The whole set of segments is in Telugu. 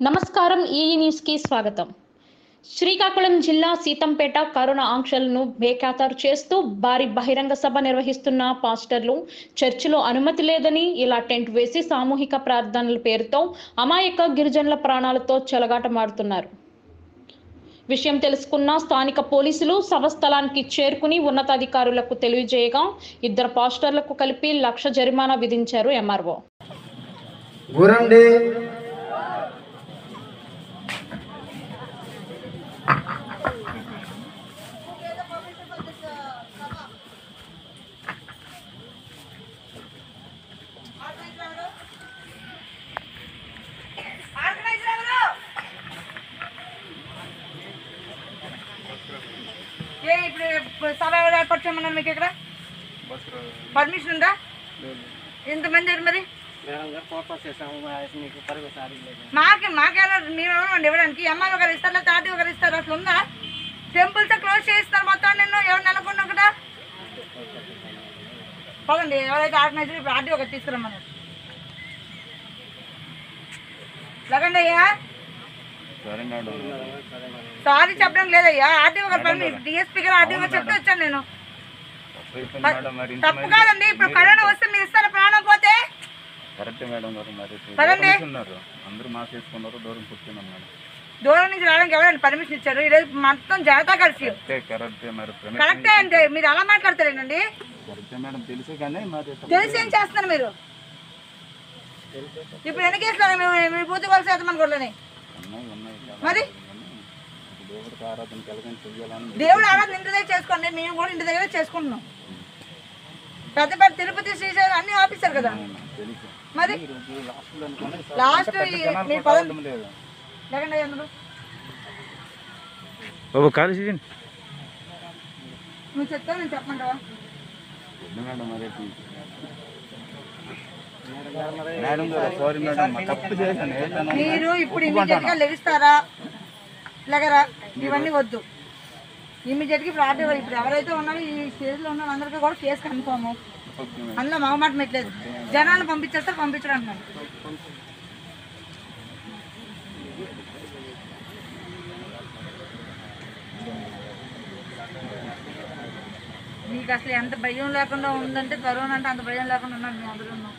నమస్కారం ఈఈ న్యూస్ కి స్వాగతం శ్రీకాకుళం జిల్లా సీతంపేట కరోనా ఆంక్షలను బేఖాతరు చేస్తూ భారీ బహిరంగ సభ నిర్వహిస్తున్న పాస్టర్లు చర్చిలో అనుమతి లేదని ఇలా టెంట్ వేసి సామూహిక ప్రార్థనల పేరుతో అమాయక గిరిజనుల ప్రాణాలతో చెలగాటమాడుతున్నారు విషయం తెలుసుకున్న స్థానిక పోలీసులు సభ స్థలానికి చేరుకుని ఉన్నతాధికారులకు తెలియజేయగా ఇద్దరు పాస్టర్లకు కలిపి లక్ష జరిమానా విధించారు ఎంఆర్ఓ ఊరండి ఏ ఇప్పుడు సభ ఎవరు ఏర్పాటు చేయమన్నారు మీకు ఇక్కడ పర్మిషన్ ఉందా ఎంతమంది ఉన్నారు మరి మాకే మాకేనా మేము ఇవ్వడానికి ఎంఆర్ఓ గారు ఇస్తారా తాటి గారు ఇస్తారు అసలు ఉందా టెంపుల్స్ క్లోజ్ చేస్తారు మొత్తం నేను ఎవరు నెలకొన్నా కూడా పదండి ఎవరైతే ఆర్గనైజర్ ఇప్పుడు ఆర్డీ ఒకటి తీసుకురమ్మన్నారు లగండి అయ్యా సారీ చెప్పడం లేదయ్యా ఆర్డీఓ గారు పని డిఎస్పీ గారు ఆర్డీఓ గారు చెప్తే వచ్చాను నేను తప్పు కాదండి ఇప్పుడు కరోనా వస్తే మీరు ఇస్తారా ప్రాణం పోతే కరెక్ట్ మేడం గారు మరి పదండి. దూరం ఉన్నారు అందరూ మాస్క్ వేసుకున్నారు దూరం కూర్చున్నాం మేడం దూరం నుంచి రావడానికి ఎవరైనా పర్మిషన్ ఇచ్చారు ఈరోజు మొత్తం జనతా కర్ఫ్యూ కరెక్టే కరెక్టే మరి permission కరెక్టే అంటే మీరు అలా మాట్లాడతారేనండి కరెక్టే మేడం తెలుసు కానీ మరి తెలిసి ఏం చేస్తున్నారు మీరు ఇప్పుడు ఎన్ని కేసులు ఉన్నాయి? మీ- మీ పూర్తి కొలసి మన గొడవని ఉన్నాయి ఉన్నాయి చాలా మరి ఉన్నాయి. దేవుడికి ఆరాధన కలగని చెయ్యాలని దేవుడు ఆరాధన ఇంటి దగ్గర చేసుకోండి మేము కూడా ఇంటి దగ్గర చేసుకుంటున్నాం పెద్ద పెద్ద తిరుపతి శ్రీశైలం అన్ని ఆఫీసర్ కదా తెలుసు మరి ఈరోజు లాస్ట్లో అనుకున్నా ఈసారి లాస్ట్ పెద్ద జనాలు మీరు కూడా పదం రావడం లేదు లేకండి అందరూ బాబు ఖాళీ చేయండి నువ్వు చెప్తావు నేను చెప్పమంటావా వద్దు మేడం మరి మేడం గారు సారీ మేడం మా తప్పు చేశాను ఏదైనా మీరు ఇప్పుడు ఇమీడియట్ గా లెగిస్తారా లగరా ఇవన్నీ వద్దు ఇమీడియట్ గా ఇప్పుడు ఆర్డర్ ఇప్పుడు ఎవరైతే ఉన్నారో ఈ స్టేజ్ లో ఉన్న అందరికీ కూడా కేసు కన్ఫామ్ ఓకే మేడం అందులో మగమాట పెట్టలేదు జనాలను పంపించేస్తారు పంపించడం అంటున్నాను మీకు అసలు ఎంత భయం లేకుండా ఉందంటే కరోనా అంటే అంత భయం లేకుండా ఉన్నాను మేము అందరూ ఉన్నాం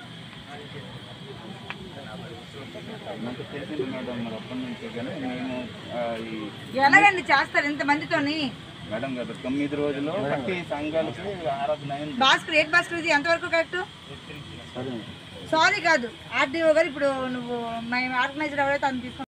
నాకు తెలిసింది మేడం మరి అప్పటి నుంచి కానీ మేము ఆ, ఈ ఎలాగండి చేస్తారు ఇంతమందితోని మేడం గారు తొమ్మిది రోజులు ప్రతి సంఘాలకి ఆరాధన అయింది భాస్కర్ ఏక్ భాస్కర్ ఇది ఎంతవరకు కరెక్ట్ సరే సారీ కాదు ఆర్డీఓ గారు ఇప్పుడు నువ్వు మేము ఆర్గనైజర్ ఎవరైతే అని తీసుకుని